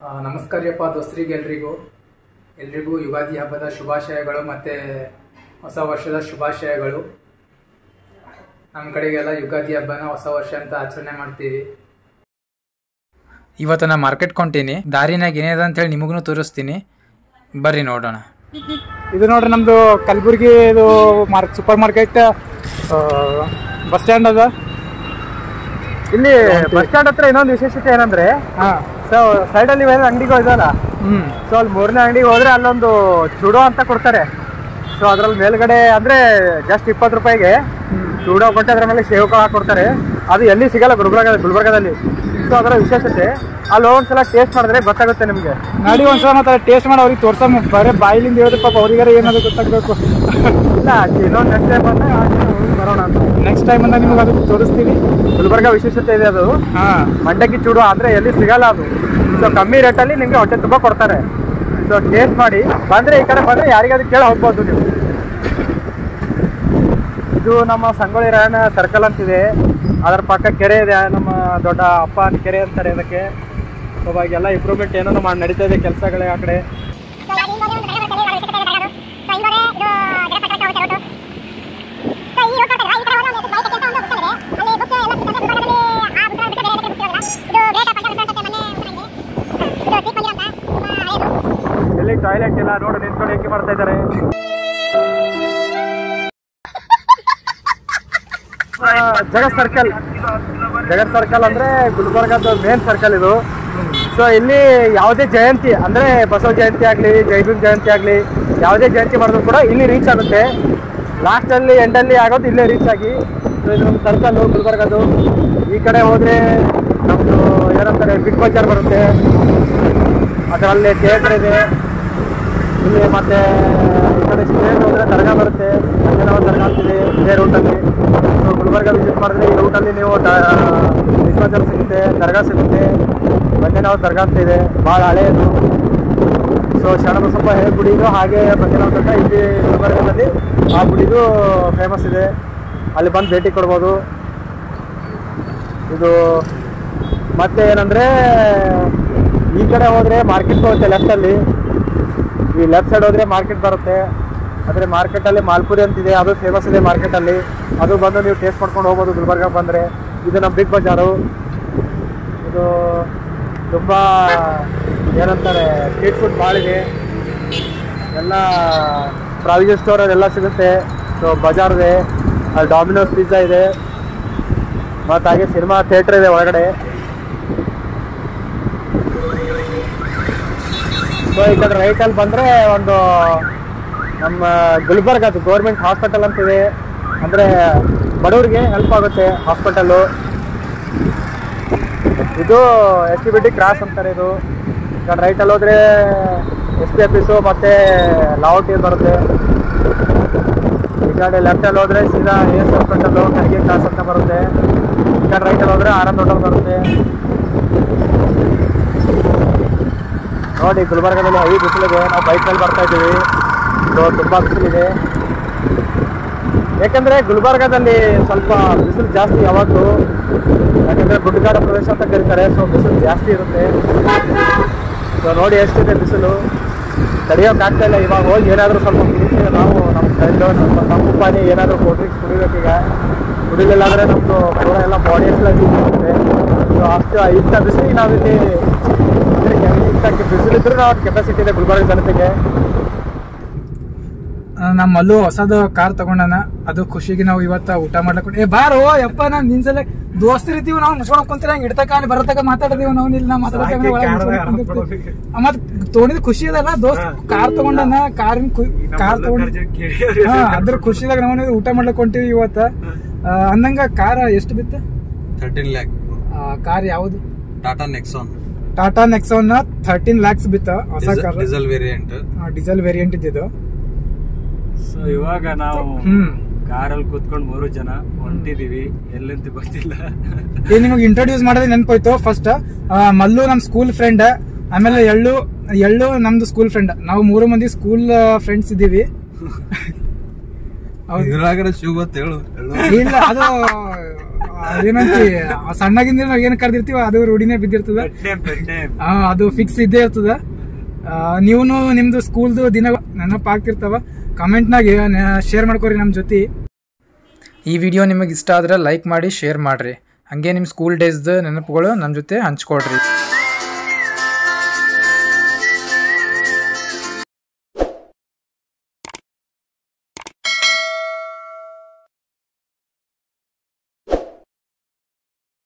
ಆ, ನಮಸ್ಕಾರಪ್ಪ ದೋಸ್ತರಿಗೆ ಎಲ್ರಿಗೂ ಎಲ್ರಿಗೂ ಯುಗಾದಿ ಹಬ್ಬದ ಶುಭಾಶಯಗಳು ಮತ್ತು ಹೊಸ ವರ್ಷದ ಶುಭಾಶಯಗಳು ನಮ್ಮ ಕಡೆಗೆಲ್ಲ ಯುಗಾದಿ ಹಬ್ಬನ ಹೊಸ ವರ್ಷ ಅಂತ ಆಚರಣೆ ಮಾಡ್ತೀವಿ ಇವತ್ತು ನಾ ಮಾರ್ಕೆಟ್ ಕೊಂಟೀನಿ ದಾರಿನಾಗ ಏನಿದೆ ಅಂತೇಳಿ ನಿಮಗೂ ತೋರಿಸ್ತೀನಿ ಬರ್ರಿ ನೋಡೋಣ ಇದು ನೋಡ್ರಿ ನಮ್ಮದು ಕಲಬುರ್ಗಿ ಇದು Mark super market bus stand ಅದ ಇಲ್ಲಿ ಬಸ್ ಸ್ಟ್ಯಾಂಡ್ ಹತ್ರ ಇನ್ನೊಂದು ವಿಶೇಷತೆ ಏನಂದ್ರೆ ಹಾಂ ಸೊ ಸೈಡ್ ಅಲ್ಲಿ ಇವೆಲ್ಲ ಅಂಗಡಿಗಳು ಇದಲ್ಲ ಹ್ಞೂ ಸೊ ಅಲ್ಲಿ ಮೂರನೇ ಅಂಗಡಿಗೆ ಹೋದ್ರೆ ಅಲ್ಲೊಂದು ಚೂಡೋ ಅಂತ ಕೊಡ್ತಾರೆ ಸೊ ಅದ್ರಲ್ಲಿ ಮೇಲ್ಗಡೆ ಅಂದ್ರೆ ಜಸ್ಟ್ ಇಪ್ಪತ್ತು ರೂಪಾಯಿಗೆ ಚೂಡೋ ಕೊಟ್ಟು ಅದ್ರ ಮೇಲೆ ಸೇವ್ ಕಾಳು ಹಾಕೊಡ್ತಾರೆ ಅದು ಎಲ್ಲಿ ಸಿಗಲ್ಲ ಗುಲ್ಬರ್ಗ ಗುಲ್ಬರ್ಗದಲ್ಲಿ ಸೊ ಅದರ ವಿಶೇಷತೆ ಅಲ್ಲಿ ಒಂದ್ಸಲ ಟೇಸ್ಟ್ ಮಾಡಿದ್ರೆ ಗೊತ್ತಾಗುತ್ತೆ ನಿಮಗೆ ನಡಿ ಒಂದ್ಸಲ ಮತ್ತೆ ಟೇಸ್ಟ್ ಮಾಡಿ ಅವ್ರಿಗೆ ತೋರ್ಸ ಬರೀ ಬಾಯಿಲಿಂದ ಹೇಳಿದ್ರೆ ಪಾಪ ಅವ್ರಿಗಾರ ಏನಾದ್ರು ಗೊತ್ತಾಗಬೇಕು ಇಲ್ಲ ಇನ್ನೊಂದು ನೆಕ್ಸ್ಟ್ ಟೈಮ್ ಬಂದ್ರೆ ಆ ದಿನ ಹೋಗಿ ಬರೋಣ ಅಂತ ನೆಕ್ಸ್ಟ್ ಟೈಮ್ ಅಂತ ನಿಮ್ಗೆ ಅದಕ್ಕೆ ತೋರಿಸ್ತೀವಿ ಗುಲ್ಬರ್ಗ ವಿಶೇಷತೆ ಇದೆ ಅದು ಹಾಂ ಮಂಡಕ್ಕಿ ಚೂಡು ಅಂದ್ರೆ ಎಲ್ಲಿ ಸಿಗಲ್ಲ ಅದು ಸೊ ಕಮ್ಮಿ ರೇಟಲ್ಲಿ ನಿಮಗೆ ಹೊಟ್ಟೆ ತುಂಬ ಕೊಡ್ತಾರೆ ಸೊ ಟೇಸ್ಟ್ ಮಾಡಿ ಬಂದ್ರೆ ಈ ಕಡೆ ಬಂದ್ರೆ ಯಾರಿಗಾದ್ರೂ ಕೇಳಿ ಹೋಗ್ಬೋದು ನೀವು ಇದು ನಮ್ಮ ಸಂಗೊಳ್ಳಿ ರಾಯಣ್ಣ ಸರ್ಕಲ್ ಅಂತಿದೆ ಅದರ ಪಕ್ಕ ಕೆರೆ ಇದೆ ನಮ್ಮ ದೊಡ್ಡ ಅಪ್ಪ ಅಂತ ಕೆರೆ ಅಂತಾರೆ ಅದಕ್ಕೆ ಸೊ ಇವಾಗೆಲ್ಲ ಇಂಪ್ರೂವ್ಮೆಂಟ್ ಏನೋ ಮಾಡಿ ನಡೀತಾ ಇದೆ ಕೆಲಸಗಳೇ ಆ ಕಡೆ ಎಲ್ಲಿ ಟಾಯ್ಲೆಟ್ ಇಲ್ಲ ನೋಡಿ ನಿಂತ್ಕೊಂಡು ಹೆಂಗೆ ಮಾಡ್ತಾ ಇದ್ದಾರೆ ಜಗತ್ ಸರ್ಕಲ್ ಜಗತ್ ಸರ್ಕಲ್ ಅಂದ್ರೆ ಗುಲ್ಬರ್ಗದ ಮೇನ್ ಸರ್ಕಲ್ ಇದು ಸೊ ಇಲ್ಲಿ ಯಾವುದೇ ಜಯಂತಿ ಅಂದ್ರೆ ಬಸವ ಜಯಂತಿ ಆಗಲಿ ಜೈಭೀಮ್ ಜಯಂತಿ ಆಗಲಿ ಯಾವುದೇ ಜಯಂತಿ ಮಾಡಿದ್ರು ಕೂಡ ಇಲ್ಲಿ ರೀಚ್ ಆಗುತ್ತೆ ಲಾಸ್ಟಲ್ಲಿ ಎಂಡಲ್ಲಿ ಆಗೋದು ಇಲ್ಲೇ ರೀಚ್ ಆಗಿ ಸೊ ಇದು ನಮ್ಮ ಸರ್ಕಲ್ ಗುಲ್ಬರ್ಗದು ಈ ಕಡೆ ಹೋದ್ರೆ ನಮ್ಮದು ಏನಂತಾರೆ ಬಿಗ್ ಬಜಾರ್ ಬರುತ್ತೆ ಅದರಲ್ಲಿ ಥಿಯೇಟರ್ ಇದೆ ಇಲ್ಲಿ ಮತ್ತೆ ಈ ಕಡೆ ಸ್ಟೇಟ್ ಹೋದ್ರೆ ದರ್ಗಾ ಬರುತ್ತೆ ಅಂಜನಾವ ದರ್ಗಾ ಅಂತಿದೆ ಇದೇ ರೂಟಲ್ಲಿ ಸೊ ಗುಲ್ಬರ್ಗ ವಿಸಿಟ್ ಮಾಡಿದ್ರೆ ಈ ರೂಟಲ್ಲಿ ನೀವು ವಿಶ್ವಜರ್ ಸಿಗುತ್ತೆ ದರ್ಗಾ ಸಿಗುತ್ತೆ ಬಂಜನಾವ್ ದರ್ಗಾ ಅಂತ ಇದೆ ಭಾಳ ಹಳೆಯದು ಸೊ ಶರಣಬಸಪ್ಪ ಹೇ ಗುಡಿದು ಹಾಗೆ ಬಂಜನಾವ್ ದರ್ಗಾ ಇಲ್ಲಿ ಗುಲ್ಬರ್ಗದಲ್ಲಿ ಆ ಗುಡಿದು ಫೇಮಸ್ ಇದೆ ಅಲ್ಲಿ ಬಂದು ಭೇಟಿ ಕೊಡ್ಬೋದು ಇದು ಮತ್ತೆ ಏನಂದ್ರೆ ಈ ಕಡೆ ಹೋದ್ರೆ ಮಾರ್ಕೆಟ್ ಹೋಗುತ್ತೆ ಲೆಫ್ಟಲ್ಲಿ ಈ ಲೆಫ್ಟ್ ಸೈಡ್ ಹೋದ್ರೆ ಮಾರ್ಕೆಟ್ ಬರುತ್ತೆ ಆದರೆ ಮಾರ್ಕೆಟಲ್ಲಿ ಮಾಲ್ಪುರಿ ಅಂತಿದೆ ಅದು ಫೇಮಸ್ ಇದೆ ಮಾರ್ಕೆಟಲ್ಲಿ ಅದು ಬಂದು ನೀವು ಟೇಸ್ಟ್ ಮಾಡ್ಕೊಂಡು ಹೋಗ್ಬೋದು ಗುಲ್ಬರ್ಗ ಬಂದರೆ ಇದು ನಮ್ಮ ಬಿಗ್ ಬಜಾರು ಇದು ತುಂಬ ಏನಂತಾರೆ ಸ್ಟ್ರೀಟ್ ಫುಡ್ ಭಾಳ ಇದೆ ಎಲ್ಲ ಪ್ರಾವಿಷನ್ ಸ್ಟೋರ್ ಅದೆಲ್ಲ ಸಿಗುತ್ತೆ ಸೊ ಬಜಾರ್ ಇದೆ ಅಲ್ಲಿ ಡಾಮಿನೋಸ್ ಪಿಜ್ಜಾ ಇದೆ ಮತ್ತು ಹಾಗೆ ಸಿನಿಮಾ ಥಿಯೇಟ್ರ್ ಇದೆ ಒಳಗಡೆ ಸೊ ಈ ಕಡೆ ರೈಟಲ್ಲಿ ಬಂದರೆ ಒಂದು ನಮ್ಮ ಗುಲ್ಬರ್ಗದು ಗೌರ್ಮೆಂಟ್ ಹಾಸ್ಪಿಟಲ್ ಅಂತಿದೆ ಅಂದರೆ ಬಡವರಿಗೆ ಹೆಲ್ಪ್ ಆಗುತ್ತೆ ಹಾಸ್ಪಿಟಲ್ಲು ಇದು S T B T cross ಅಂತಾರೆ ಇದು ಈ ಕಡೆ ರೈಟಲ್ಲಿ ಹೋದರೆ ಎಸ್ ಪಿ ಆಫೀಸು ಮತ್ತು ಲಾವಟಿ ಬರುತ್ತೆ ಈ ಕಡೆ ಲೆಫ್ಟಲ್ಲಿ ಹೋದರೆ ಸೀದಾ A S hospital Kharge cross ಅಂತ ಬರುತ್ತೆ ಈ ಕಡೆ ರೈಟಲ್ಲಿ ಹೋದರೆ ಆನಂದ್ ಹೋಟೆಲ್ ಬರುತ್ತೆ ನೋಡಿ ಗುಲ್ಬರ್ಗದಲ್ಲಿ ಐದು ಬಿಸಿಲಿದೆ ನಾವು ಬೈಕಲ್ಲಿ ಬರ್ತಾ ಇದ್ದೀವಿ ಸೊ ತುಂಬ ಬಿಸಿಲಿದೆ ಯಾಕಂದರೆ ಗುಲ್ಬರ್ಗದಲ್ಲಿ ಸ್ವಲ್ಪ ಬಿಸಿಲು ಜಾಸ್ತಿ ಯಾವಾಗಲೂ ಯಾಕಂದರೆ ಗುಡ್ಡಗಾಡ ಪ್ರದೇಶ ಅಂತ ಕರೀತಾರೆ ಸೊ ಬಿಸಿಲು ಜಾಸ್ತಿ ಇರುತ್ತೆ ಸೊ ನೋಡಿ ಎಷ್ಟಿದೆ ಬಿಸಿಲು ತಡೆಯೋಕ್ಕಾಗ್ತಾ ಇಲ್ಲ ಇವಾಗ ಹೋಗಿ ಏನಾದರೂ ಸ್ವಲ್ಪ ಕುಡಿತೀವಿ ನಾವು ನಮ್ಮ ಫ್ರೆಂಡು ನಮ್ಮ ತಂಪು ಪಾನಿ ಏನಾದರೂ ಕೋಲ್ಡ್ ಡ್ರಿಂಕ್ಸ್ ಕುಡಿಬೇಕೀಗ ಕುಡಿಲಿಲ್ಲ ಅಂದರೆ ನಮ್ಮದು ಪೂರ ಎಲ್ಲ ಬಾಡಿ ಎಲ್ಲ ವೀಕ್ ಆಗುತ್ತೆ ಸೊ ಅಷ್ಟು ಇಂಥ ಬಿಸಿಲಿಗೆ ನಾವಿಲ್ಲಿ ಅಂದರೆ ಇಂಥ ಬಿಸಿಲಿದ್ರೂ ನಾವು ಕೆಪಾಸಿಟಿ ಇದೆ ಗುಲ್ಬರ್ಗ ಜನತೆಗೆ ನಮ್ಮ ಮಲ್ಲು ಹೊಸದು ಕಾರ್ ತಗೊಂಡನ ಅದು ಖುಷಿಗೆ ನಾವು ಇವತ್ತ ಊಟ ಮಾಡ್ಲಕ್ಕ ಏ ಬಾರೋ ಯಪ್ಪ ನಾನ್ ನಿನ್ಸಲ ದೋಸ್ತರ ಇರ್ತೀವಿ ನಾವು ಮುಸ್ಕೊಂಡ್ ಕುಂತಿರ ಹಂಗ ಇಡ್ತಕ ಅಲ್ಲಿ ಬರತಕ ಮಾತಾಡ್ದೀವಿ ನಾವು ಇಲ್ಲಿ ನಾ ಮಾತಾಡಕ ಮತ್ ತೊಗೊಂಡಿದ್ ಖುಷಿ ಅದಲ್ಲ ದೋಸ್ತ್ ಕಾರ್ ತಗೊಂಡನ ಕಾರಿನ ಕಾರ್ ತಗೊಂಡ್ ಹಾ ಅದ್ರ ಖುಷಿದಾಗ ನಾವು ಊಟ ಮಾಡ್ಲಕ್ ಹೊಂಟಿವಿ ಇವತ್ತ ಆ, ಅಂದಂಗ ಕಾರ ಎಷ್ಟು ಬಿತ್ತ ಥರ್ಟೀನ್ ಲ್ಯಾಕ್ ಕಾರ್ ಯಾವ್ದು Tata Nexon Tata Nexon thirteen lakhs ಬಿತ್ತ ಹೊಸ car diesel variant diesel variant ಇದ್ದಿದ್ದು ಸೊ ಇವಾಗ ನಾವು ಹ್ಮ್ ಕಾರಲ್ಲಿ ಕೂತ್ಕೊಂಡು ಮೂರು ಜನ ಹೊಂಟಿದೀವಿ ಎಲ್ಲಂತ ಗೊತ್ತಿಲ್ಲ ಏ ನಿಮಗೆ ಇಂಟ್ರೊಡ್ಯೂಸ್ ಮಾಡೋದೇ ನೆನಪೋಯ್ತು ಫಸ್ಟ್ ಮಲ್ಲು ನಮ್ ಸ್ಕೂಲ್ ಫ್ರೆಂಡ್ ಆಮೇಲೆ ಎಳ್ಳು ಎಳ್ಳು ನಮ್ದು ಸ್ಕೂಲ್ ಫ್ರೆಂಡ್ ನಾವು ಮೂರು ಮಂದಿ ಸ್ಕೂಲ್ ಫ್ರೆಂಡ್ಸ್ ಇದ್ದೀವಿ ಹೌದು. ಇದ್ರಾಗ ಶಿವ ಗೊತ್ತ ಹೇಳು ಹೇಳು. ಇಲ್ಲ ಅದು ಅದೇನಂತಿ ಸಣ್ಣಗಿಂದ ನಾವ್ ಏನ್ ಕರ್ದಿರ್ತೀವ ಅದು ರೂಢಿನೇ ಬಿದ್ದಿರ್ತದ ಆ, ಅದು ಫಿಕ್ಸ್ ಇದ್ದೇ ಇರ್ತದ ನೀವು ನಿಮ್ದು ಸ್ಕೂಲ್ದು ದಿನ ನೆನಪು ಆಗ್ತಿರ್ತಾವ ಕಮೆಂಟ್ನಾಗ ಶೇರ್ ಮಾಡ್ಕೊರಿ ನಮ್ಮ ಜೊತೆ ಈ ವಿಡಿಯೋ ನಿಮಗೆ ಇಷ್ಟ ಆದ್ರೆ ಲೈಕ್ ಮಾಡಿ ಶೇರ್ ಮಾಡ್ರಿ ಹಂಗೆ ನಿಮ್ಮ ಸ್ಕೂಲ್ ಡೇಸ್ದು ನೆನಪುಗಳು ನಮ್ಮ ಜೊತೆ ಹಂಚ್ಕೊಡ್ರಿ